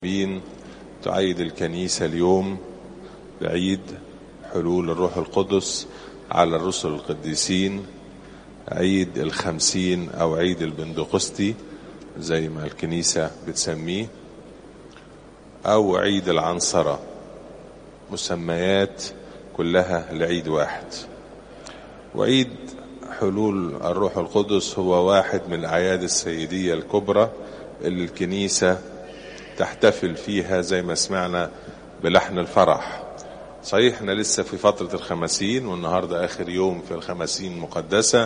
مين تعيد الكنيسة اليوم بعيد حلول الروح القدس على الرسل القديسين عيد الخمسين أو عيد البندقسطي زي ما الكنيسة بتسميه أو عيد العنصرة مسميات كلها لعيد واحد وعيد حلول الروح القدس هو واحد من الأعياد السيدية الكبرى اللي الكنيسة تحتفل فيها زي ما سمعنا بلحن الفرح صحيح احنا لسه في فترة الخمسين والنهاردة آخر يوم في الخمسين المقدسة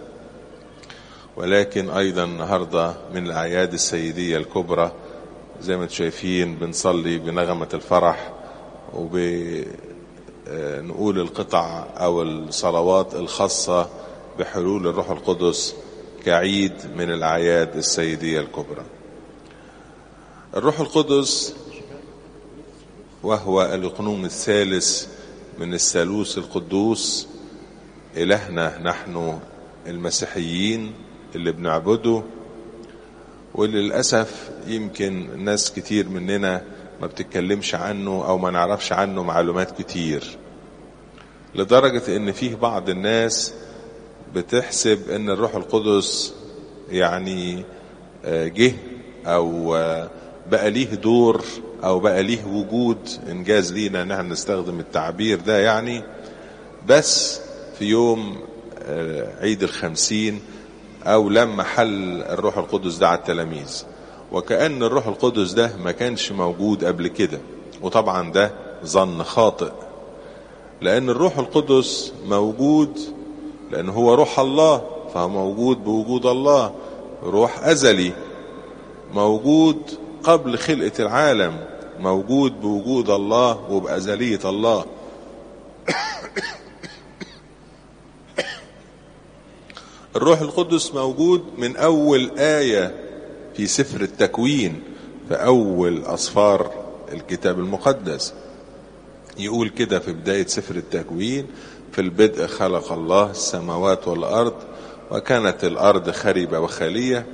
ولكن أيضا النهاردة من الأعياد السيدية الكبرى زي ما انتم شايفين بنصلي بنغمة الفرح وبنقول القطع أو الصلوات الخاصة بحلول الروح القدس كعيد من الأعياد السيدية الكبرى الروح القدس وهو الإقنوم الثالث من الثالوث القدوس إلهنا نحن المسيحيين اللي بنعبده وللأسف يمكن ناس كتير مننا ما بتتكلمش عنه أو ما نعرفش عنه معلومات كتير لدرجة ان فيه بعض الناس بتحسب ان الروح القدس يعني جه او بقى ليه دور او بقى ليه وجود انجاز لينا ان احنا نستخدم التعبير ده يعني بس في يوم عيد الخمسين او لما حل الروح القدس ده على التلاميذ وكأن الروح القدس ده ما كانش موجود قبل كده وطبعا ده ظن خاطئ لأن الروح القدس موجود لأن هو روح الله فهو موجود بوجود الله روح أزلي موجود قبل خلقة العالم موجود بوجود الله وبأزلية الله الروح القدس موجود من أول آية في سفر التكوين في أول أصفار الكتاب المقدس يقول كده في بداية سفر التكوين في البدء خلق الله السماوات والأرض وكانت الأرض خربة وخالية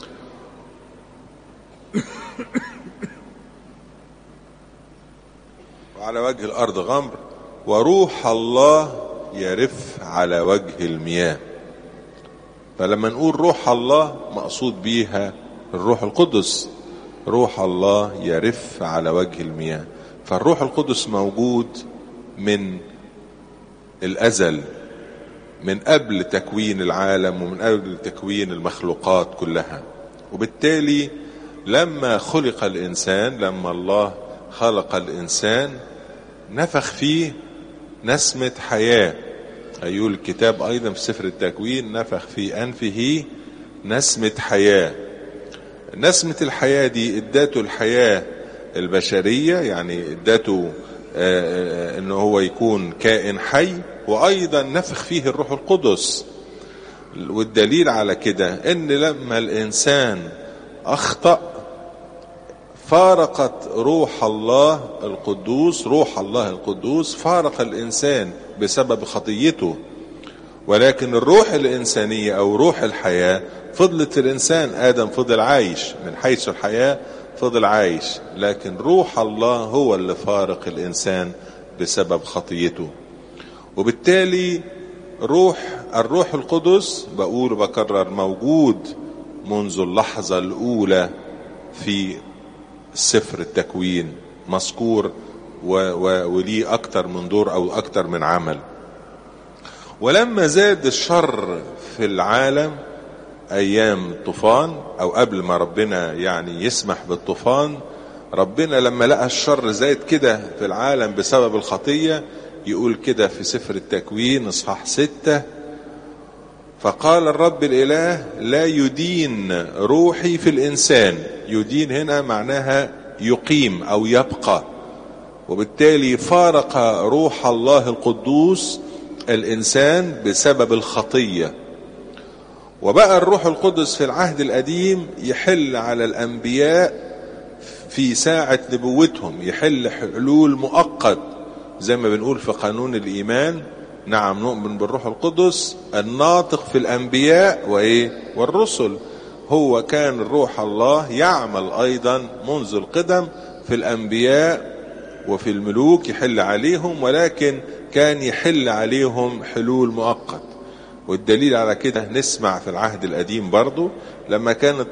وعلى وجه الأرض غمر وروح الله يرف على وجه المياه فلما نقول روح الله مقصود بيها الروح القدس روح الله يرف على وجه المياه فالروح القدس موجود من الأزل من قبل تكوين العالم ومن قبل تكوين المخلوقات كلها وبالتالي لما خلق الإنسان لما الله خلق الإنسان نفخ فيه نسمة حياة أيقول الكتاب أيضا في سفر التكوين نفخ في أنفه نسمة حياة نسمة الحياة دي اداته الحياة البشرية يعني اداته انه هو يكون كائن حي وايضا نفخ فيه الروح القدس والدليل على كده ان لما الانسان اخطأ فارقت روح الله القدوس روح الله القدوس فارق الانسان بسبب خطيته ولكن الروح الانسانية او روح الحياة فضلت الانسان ادم فضل عايش من حيث الحياة فضل عايش لكن روح الله هو اللي فارق الإنسان بسبب خطيته وبالتالي روح الروح القدس بقول وبكرر موجود منذ اللحظة الأولى في سفر التكوين مذكور وليه أكتر من دور أو أكتر من عمل ولما زاد الشر في العالم ايام طوفان او قبل ما ربنا يعني يسمح بالطوفان ربنا لما لقى الشر زايد كده في العالم بسبب الخطية يقول كده في سفر التكوين اصحاح ستة فقال الرب الاله لا يدين روحي في الانسان يدين هنا معناها يقيم او يبقى وبالتالي فارق روح الله القدوس الانسان بسبب الخطيه وبقى الروح القدس في العهد القديم يحل على الأنبياء في ساعة نبوتهم يحل حلول مؤقت زي ما بنقول في قانون الإيمان نعم نؤمن بالروح القدس الناطق في الأنبياء وإيه والرسل هو كان روح الله يعمل أيضا منذ القدم في الأنبياء وفي الملوك يحل عليهم ولكن كان يحل عليهم حلول مؤقت والدليل على كده نسمع في العهد القديم برضو لما كانت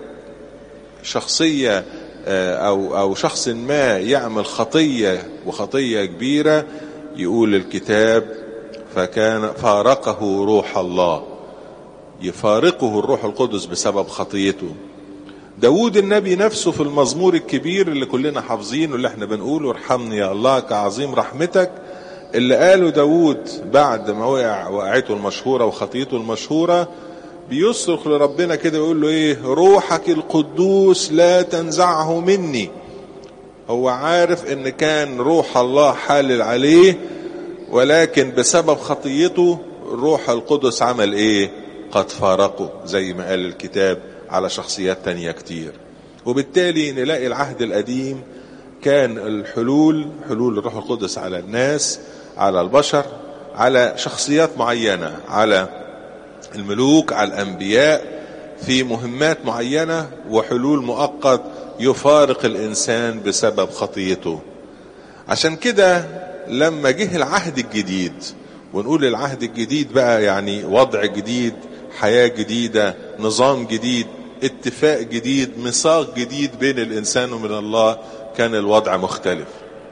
شخصية أو, أو شخص ما يعمل خطية وخطية كبيرة يقول الكتاب فكان فارقه روح الله يفارقه الروح القدس بسبب خطيته داود النبي نفسه في المزمور الكبير اللي كلنا حافظينه اللي احنا بنقوله ارحمني يا الله كعظيم رحمتك اللي قاله داود بعد ما وقع وقعته المشهورة وخطيته المشهورة بيصرخ لربنا كده ويقول له ايه روحك القدوس لا تنزعه مني هو عارف ان كان روح الله حالل عليه ولكن بسبب خطيته الروح القدس عمل ايه قد فارقه زي ما قال الكتاب على شخصيات تانية كتير وبالتالي نلاقي العهد القديم كان الحلول حلول الروح القدس على الناس على البشر على شخصيات معينة على الملوك على الأنبياء في مهمات معينة وحلول مؤقت يفارق الإنسان بسبب خطيته عشان كده لما جه العهد الجديد ونقول العهد الجديد بقى يعني وضع جديد حياة جديدة نظام جديد اتفاق جديد ميثاق جديد بين الإنسان ومن الله كان الوضع مختلف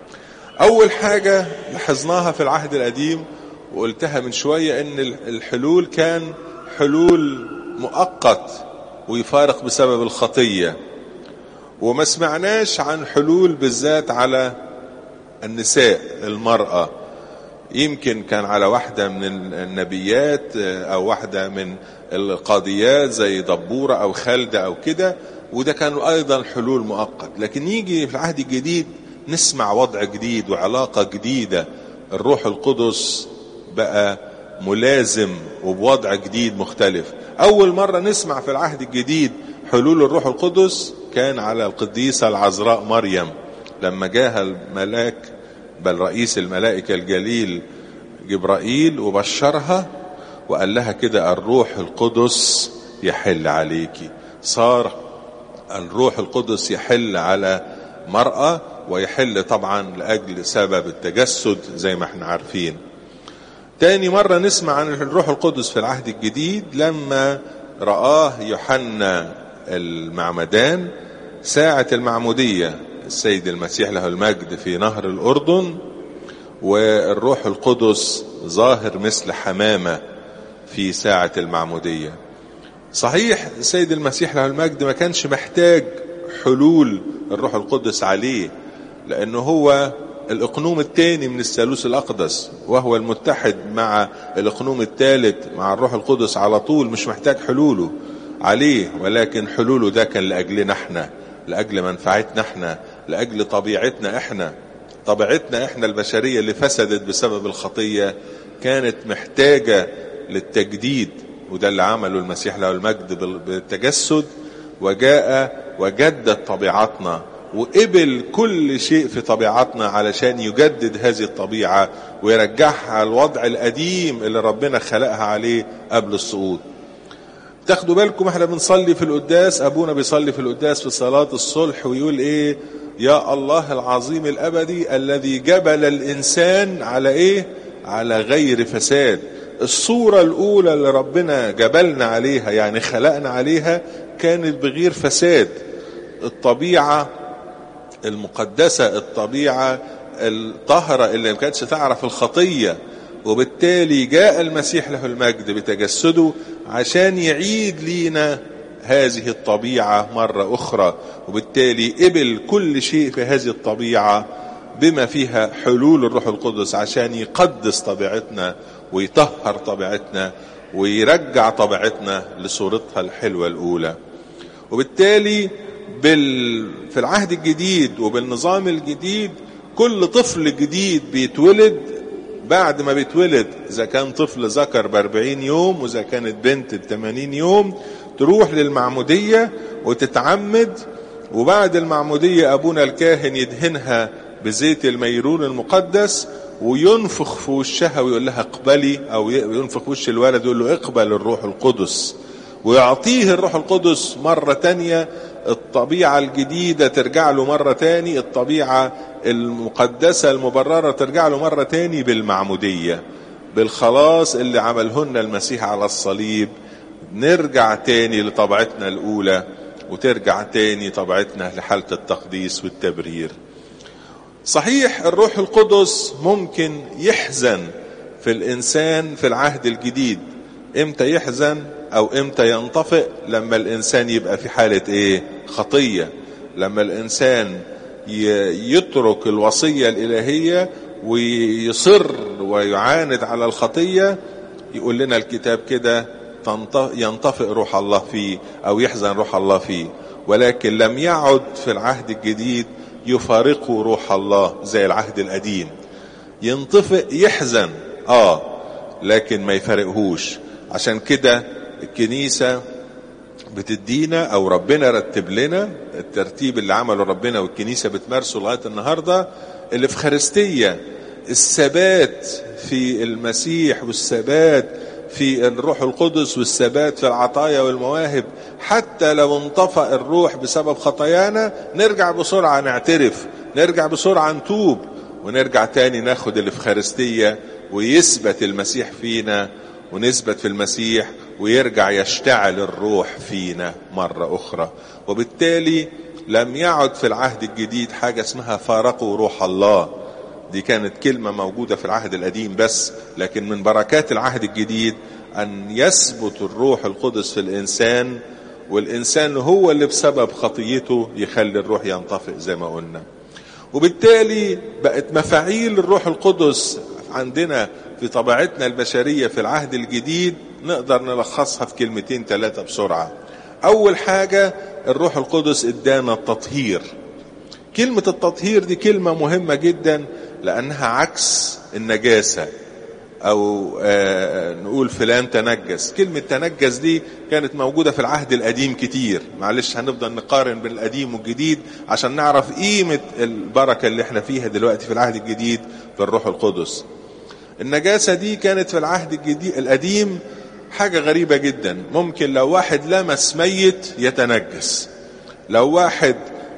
أول حاجة لاحظناها في العهد القديم وقلتها من شوية إن الحلول كان حلول مؤقت ويفارق بسبب الخطية وما سمعناش عن حلول بالذات على النساء المرأة يمكن كان على واحدة من النبيات أو واحدة من القاضيات زي دبورة أو خالدة أو كده وده كانوا أيضا حلول مؤقت لكن يجي في العهد الجديد نسمع وضع جديد وعلاقة جديدة الروح القدس بقى ملازم وبوضع جديد مختلف أول مرة نسمع في العهد الجديد حلول الروح القدس كان على القديسة العذراء مريم لما جاها الملاك بل رئيس الملائكة الجليل جبرائيل وبشرها وقال لها كده الروح القدس يحل عليكي صار الروح القدس يحل على مرأة ويحل طبعا لأجل سبب التجسد زي ما احنا عارفين تاني مرة نسمع عن الروح القدس في العهد الجديد لما رآه يوحنا المعمدان ساعة المعمودية السيد المسيح له المجد في نهر الأردن والروح القدس ظاهر مثل حمامة في ساعة المعمودية صحيح السيد المسيح له المجد ما كانش محتاج حلول الروح القدس عليه لأنه هو الإقنوم الثاني من الثالوث الأقدس وهو المتحد مع الإقنوم الثالث مع الروح القدس على طول مش محتاج حلوله عليه ولكن حلوله ده كان لأجلنا احنا لأجل منفعتنا احنا لأجل طبيعتنا احنا طبيعتنا احنا البشرية اللي فسدت بسبب الخطية كانت محتاجة للتجديد وده اللي عمله المسيح له المجد بالتجسد وجاء وجدد طبيعتنا وقبل كل شيء في طبيعتنا علشان يجدد هذه الطبيعة ويرجعها على الوضع القديم اللي ربنا خلقها عليه قبل السقوط تاخدوا بالكم احنا بنصلي في القداس ابونا بيصلي في القداس في صلاة الصلح ويقول ايه يا الله العظيم الابدي الذي جبل الانسان على ايه على غير فساد الصورة الاولى اللي ربنا جبلنا عليها يعني خلقنا عليها كانت بغير فساد الطبيعة المقدسة الطبيعة الطهرة اللي ما كانتش تعرف الخطية وبالتالي جاء المسيح له المجد بتجسده عشان يعيد لينا هذه الطبيعة مرة أخرى وبالتالي قبل كل شيء في هذه الطبيعة بما فيها حلول الروح القدس عشان يقدس طبيعتنا ويطهر طبيعتنا ويرجع طبيعتنا لصورتها الحلوة الأولى وبالتالي بال... في العهد الجديد وبالنظام الجديد كل طفل جديد بيتولد بعد ما بيتولد إذا كان طفل ذكر بأربعين يوم وإذا كانت بنت بثمانين يوم تروح للمعمودية وتتعمد وبعد المعمودية أبونا الكاهن يدهنها بزيت الميرون المقدس وينفخ في وشها ويقول لها اقبلي أو ينفخ وش الولد يقول له اقبل الروح القدس ويعطيه الروح القدس مرة تانية الطبيعة الجديدة ترجع له مرة تاني الطبيعة المقدسة المبررة ترجع له مرة تاني بالمعمودية بالخلاص اللي عملهن المسيح على الصليب نرجع تاني لطبيعتنا الأولى وترجع تاني طبيعتنا لحالة التقديس والتبرير صحيح الروح القدس ممكن يحزن في الإنسان في العهد الجديد امتى يحزن او امتى ينطفئ لما الانسان يبقى في حالة ايه خطية لما الانسان يترك الوصية الالهية ويصر ويعاند على الخطية يقول لنا الكتاب كده ينطفئ روح الله فيه او يحزن روح الله فيه ولكن لم يعد في العهد الجديد يفارقه روح الله زي العهد القديم ينطفئ يحزن اه لكن ما يفارقهوش عشان كده الكنيسة بتدينا او ربنا رتب لنا الترتيب اللي عمله ربنا والكنيسة بتمارسه لغاية النهاردة الافخارستية الثبات في المسيح والثبات في الروح القدس والثبات في العطايا والمواهب حتى لو انطفأ الروح بسبب خطايانا نرجع بسرعة نعترف نرجع بسرعة نتوب ونرجع تاني ناخد الافخارستية ويثبت المسيح فينا ونثبت في المسيح ويرجع يشتعل الروح فينا مرة أخرى وبالتالي لم يعد في العهد الجديد حاجة اسمها فارقوا روح الله دي كانت كلمة موجودة في العهد القديم بس لكن من بركات العهد الجديد أن يثبت الروح القدس في الإنسان والإنسان هو اللي بسبب خطيته يخلي الروح ينطفئ زي ما قلنا وبالتالي بقت مفاعيل الروح القدس عندنا في طبيعتنا البشرية في العهد الجديد نقدر نلخصها في كلمتين ثلاثة بسرعة أول حاجة الروح القدس ادانا التطهير كلمة التطهير دي كلمة مهمة جدا لأنها عكس النجاسة أو آه نقول فلان تنجس كلمة تنجس دي كانت موجودة في العهد القديم كتير معلش هنفضل نقارن بين القديم والجديد عشان نعرف قيمة البركة اللي احنا فيها دلوقتي في العهد الجديد في الروح القدس النجاسة دي كانت في العهد الجديد القديم حاجة غريبة جدا ممكن لو واحد لمس ميت يتنجس لو واحد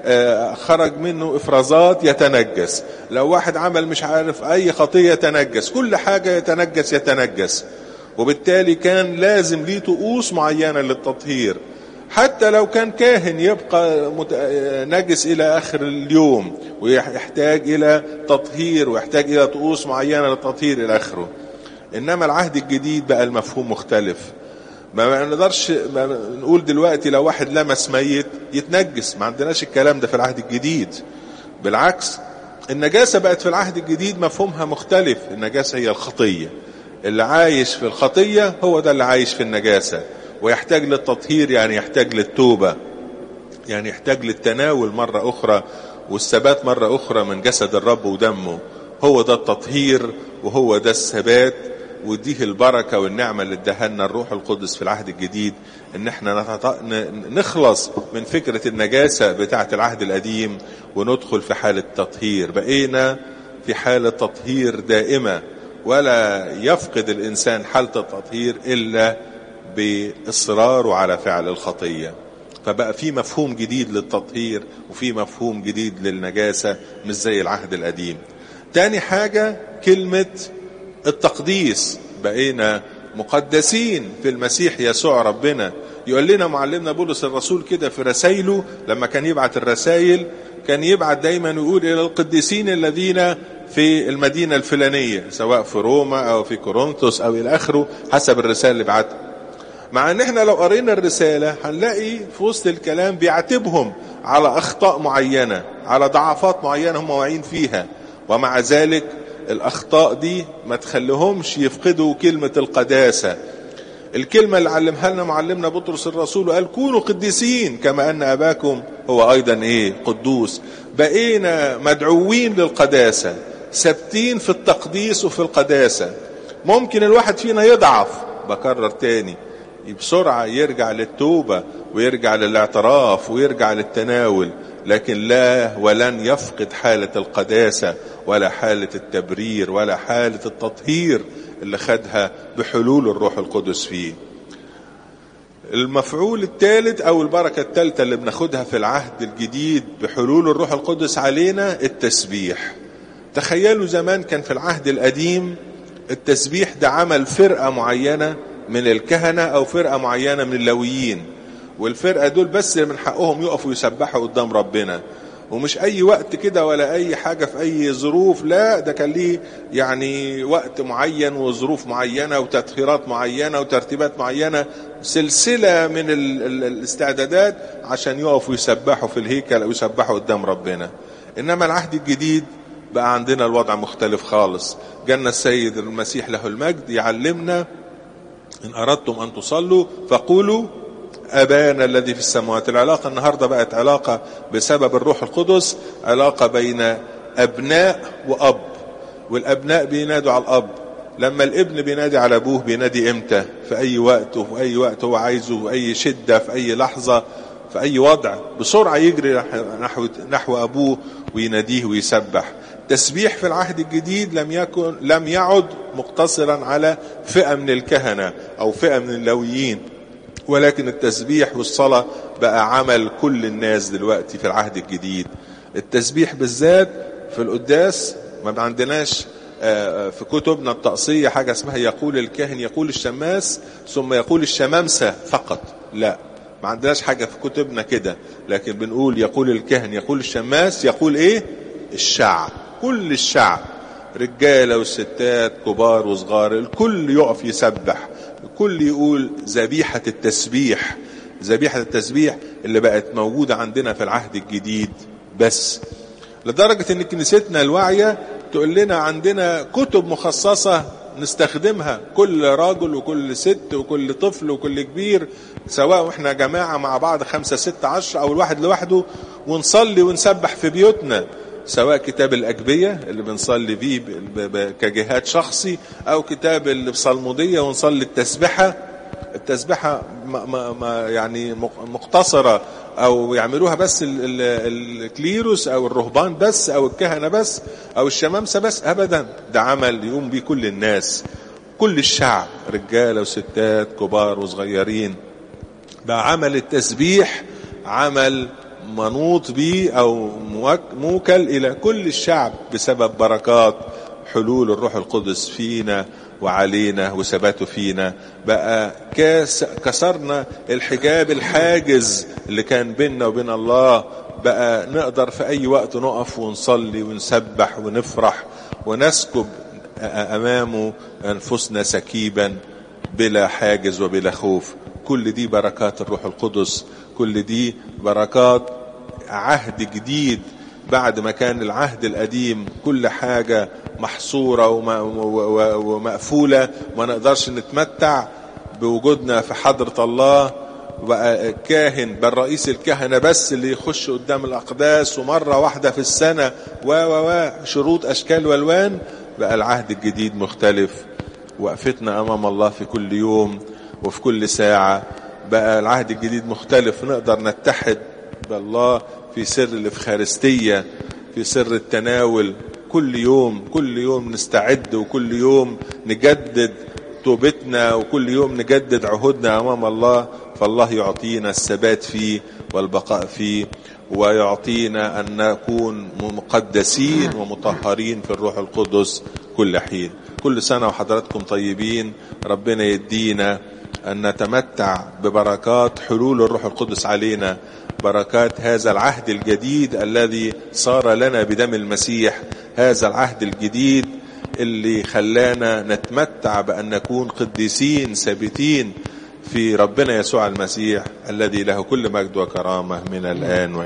خرج منه افرازات يتنجس لو واحد عمل مش عارف اي خطية يتنجس كل حاجة يتنجس يتنجس وبالتالي كان لازم ليه طقوس معينة للتطهير حتى لو كان كاهن يبقى نجس الى اخر اليوم ويحتاج الى تطهير ويحتاج الى طقوس معينة للتطهير الى اخره انما العهد الجديد بقى المفهوم مختلف ما نقدرش نقول دلوقتي لو واحد لمس ميت يتنجس ما عندناش الكلام ده في العهد الجديد بالعكس النجاسة بقت في العهد الجديد مفهومها مختلف النجاسة هي الخطية اللي عايش في الخطية هو ده اللي عايش في النجاسة ويحتاج للتطهير يعني يحتاج للتوبة يعني يحتاج للتناول مرة أخرى والثبات مرة أخرى من جسد الرب ودمه هو ده التطهير وهو ده الثبات وديه البركة والنعمة اللي ادهلنا الروح القدس في العهد الجديد ان احنا نخلص من فكرة النجاسة بتاعة العهد القديم وندخل في حالة تطهير بقينا في حالة تطهير دائمة ولا يفقد الانسان حالة التطهير الا باصراره على فعل الخطية فبقى في مفهوم جديد للتطهير وفي مفهوم جديد للنجاسة مش زي العهد القديم تاني حاجة كلمة التقديس بقينا مقدسين في المسيح يسوع ربنا يقول لنا معلمنا بولس الرسول كده في رسائله لما كان يبعت الرسائل كان يبعت دايما يقول الى القديسين الذين في المدينة الفلانية سواء في روما او في كورنثوس او الى اخره حسب الرسالة اللي بعتها مع ان احنا لو قرينا الرسالة هنلاقي في وسط الكلام بيعاتبهم على اخطاء معينة على ضعفات معينة هم واعيين فيها ومع ذلك الاخطاء دي ما تخليهمش يفقدوا كلمة القداسة الكلمة اللي علمها لنا معلمنا بطرس الرسول قال كونوا قديسين كما ان اباكم هو ايضا ايه قدوس بقينا مدعوين للقداسة ثابتين في التقديس وفي القداسة ممكن الواحد فينا يضعف بكرر تاني بسرعة يرجع للتوبة ويرجع للاعتراف ويرجع للتناول لكن لا ولن يفقد حالة القداسة ولا حالة التبرير ولا حالة التطهير اللي خدها بحلول الروح القدس فيه المفعول الثالث او البركة الثالثة اللي بناخدها في العهد الجديد بحلول الروح القدس علينا التسبيح تخيلوا زمان كان في العهد القديم التسبيح ده عمل فرقة معينة من الكهنة او فرقة معينة من اللويين والفرقة دول بس من حقهم يقفوا يسبحوا قدام ربنا ومش اي وقت كده ولا اي حاجة في اي ظروف لا ده كان ليه يعني وقت معين وظروف معينة وتطهيرات معينة وترتيبات معينة سلسلة من ال ال الاستعدادات عشان يقفوا يسبحوا في الهيكل او يسبحوا قدام ربنا انما العهد الجديد بقى عندنا الوضع مختلف خالص جانا السيد المسيح له المجد يعلمنا ان اردتم ان تصلوا فقولوا أبانا الذي في السماوات العلاقة النهاردة بقت علاقة بسبب الروح القدس علاقة بين أبناء وأب والأبناء بينادوا على الأب لما الابن بينادي على أبوه بينادي إمتى في أي وقت وفي أي وقت هو عايزه في أي شدة في أي لحظة في أي وضع بسرعة يجري نحو, نحو أبوه ويناديه ويسبح تسبيح في العهد الجديد لم يكن لم يعد مقتصرا على فئة من الكهنة أو فئة من اللويين ولكن التسبيح والصلاة بقى عمل كل الناس دلوقتي في العهد الجديد التسبيح بالذات في القداس ما عندناش في كتبنا الطقسية حاجة اسمها يقول الكاهن يقول الشماس ثم يقول الشمامسة فقط لا ما عندناش حاجة في كتبنا كده لكن بنقول يقول الكاهن يقول الشماس يقول ايه الشعب كل الشعب رجالة وستات كبار وصغار الكل يقف يسبح الكل يقول ذبيحة التسبيح ذبيحة التسبيح اللي بقت موجودة عندنا في العهد الجديد بس لدرجة ان كنيستنا الواعية تقول لنا عندنا كتب مخصصة نستخدمها كل راجل وكل ست وكل طفل وكل كبير سواء احنا جماعة مع بعض خمسة ستة عشر او الواحد لوحده ونصلي ونسبح في بيوتنا سواء كتاب الأجبية اللي بنصلي فيه كجهاد شخصي أو كتاب البصلمودية ونصلي التسبحة التسبحة ما ما ما يعني مقتصرة أو يعملوها بس الكليروس أو الرهبان بس أو الكهنة بس أو الشمامسة بس أبدا ده عمل يقوم به كل الناس كل الشعب رجالة وستات كبار وصغيرين بقى عمل التسبيح عمل منوط به او موكل الى كل الشعب بسبب بركات حلول الروح القدس فينا وعلينا وثباته فينا بقى كاس كسرنا الحجاب الحاجز اللي كان بيننا وبين الله بقى نقدر في اي وقت نقف ونصلي ونسبح ونفرح ونسكب امامه انفسنا سكيبا بلا حاجز وبلا خوف كل دي بركات الروح القدس كل دي بركات عهد جديد بعد ما كان العهد القديم كل حاجة محصورة ومقفولة وما نقدرش نتمتع بوجودنا في حضرة الله بقى كاهن بل رئيس الكهنة بس اللي يخش قدام الأقداس ومرة واحدة في السنة و و و شروط أشكال والوان بقى العهد الجديد مختلف وقفتنا أمام الله في كل يوم وفي كل ساعة بقى العهد الجديد مختلف نقدر نتحد بالله في سر الإفخارستية في سر التناول كل يوم كل يوم نستعد وكل يوم نجدد توبتنا وكل يوم نجدد عهودنا أمام الله فالله يعطينا الثبات فيه والبقاء فيه ويعطينا أن نكون مقدسين ومطهرين في الروح القدس كل حين كل سنة وحضراتكم طيبين ربنا يدينا أن نتمتع ببركات حلول الروح القدس علينا بركات هذا العهد الجديد الذي صار لنا بدم المسيح هذا العهد الجديد اللي خلانا نتمتع بأن نكون قديسين ثابتين في ربنا يسوع المسيح الذي له كل مجد وكرامة من الآن